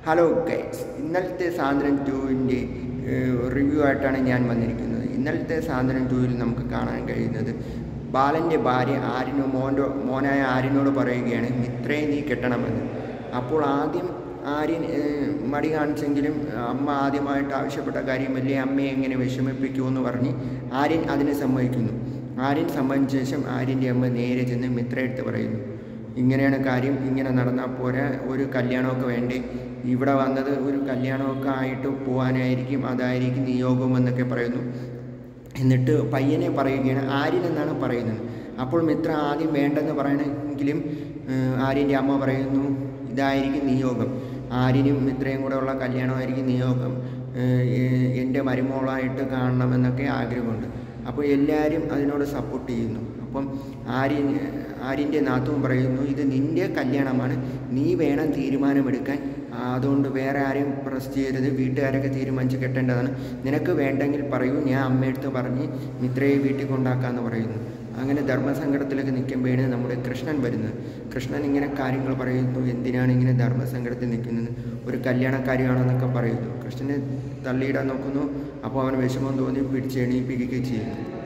hello guys ഇന്നലത്തെ സാന്ത്വനം ടൂവിൻ്റെ review ആയിട്ടാണ് ഞാൻ വന്നിരിക്കുന്നത് ഇന്നലത്തെ സാന്ത്വനം ടൂവിൽ നമുക്ക് കാണാൻ കഴിയുന്നത് ബാലൻ്റെ ഭാര്യ ആര്യനോ മോൻ്റെ മോനായ ആര്യനോട് പറയുകയാണ് മിത്രയെ നീ കെട്ടണമെന്ന് അപ്പോൾ ആദ്യം ആര്യൻ ഏഹ്, മടി കാണിച്ചെങ്കിലും അമ്മ ആദ്യമായിട്ട് ആവശ്യപ്പെട്ട കാര്യമല്ലേ അമ്മയെ എങ്ങനെ വിഷമിപ്പിക്കുമെന്ന് പറഞ്ഞ് ആര്യൻ അതിനെ സമ്മതിക്കുന്നു ആര്യൻ സമ്മതിച്ച ശേഷം ആര്യൻ്റെ അമ്മ നേരെ ചെന്ന് മിത്രയെടുത്ത് പറയുന്നു ഇങ്ങനെയാണ് കാര്യം ഇങ്ങനെ നടന്നാൽ പോരാ ഒരു കല്യാണമൊക്കെ വേണ്ടേ ഇവിടെ വന്നത് ഒരു കല്യാണമൊക്കെ ആയിട്ട് പോകാനായിരിക്കും അതായിരിക്കും നിയോഗം എന്നൊക്കെ പറയുന്നു എന്നിട്ട് പയ്യനെ പറയുകയാണ് ആര്യൻ എന്നാണ് പറയുന്നത് അപ്പോൾ മിത്ര ആദ്യം വേണ്ടെന്ന് പറയണമെങ്കിലും ഏഹ്, ആര്യൻ്റെ അമ്മ പറയുന്നു ഇതായിരിക്കും നിയോഗം ആര്യനും മിത്രയും കൂടെ ഉള്ള കല്യാണമായിരിക്കും നിയോഗം ഏഹ്, ഏഹ്, എൻ്റെ മരുമോളായിട്ട് കാണണമെന്നൊക്കെ ആഗ്രഹമുണ്ട് അപ്പോൾ എല്ലാവരും അതിനോട് സപ്പോർട്ട് ചെയ്യുന്നു അപ്പം ആര്യൻ ആര്യൻ്റെ നാത്തും പറയുന്നു ഇത് നിൻ്റെ കല്യാണമാണ് നീ വേണം തീരുമാനമെടുക്കാൻ ആ, അതുകൊണ്ട് വേറെ ആരെയും പ്രസ് ചെയ്യരുത് വീട്ടുകാരൊക്കെ തീരുമാനിച്ച് കെട്ടേണ്ടതാണ് നിനക്ക് വേണ്ടെങ്കിൽ പറയൂ ഞാൻ അമ്മയടുത്ത് പറഞ്ഞ് മിത്രയെ വീട്ടിൽ കൊണ്ടാക്കാമെന്ന് പറയുന്നു അങ്ങനെ ധർമ്മസങ്കടത്തിലൊക്കെ നിൽക്കുമ്പോഴാണ് നമ്മുടെ കൃഷ്ണൻ വരുന്നത് കൃഷ്ണൻ ഇങ്ങനെ കാര്യങ്ങൾ പറയുന്നു എന്തിനാണ് ഇങ്ങനെ ധർമ്മസങ്കടത്തിൽ നിൽക്കുന്നത് ഒരു കല്യാണക്കാരിയാണെന്നൊക്കെ പറയുന്നു കൃഷ്ണനെ തള്ളിയിടാൻ നോക്കുന്നു അപ്പോൾ അവന് വിഷമം തോന്നി പിടിച്ച് എണീപ്പിക്കുകയൊക്കെ ചെയ്യുന്നു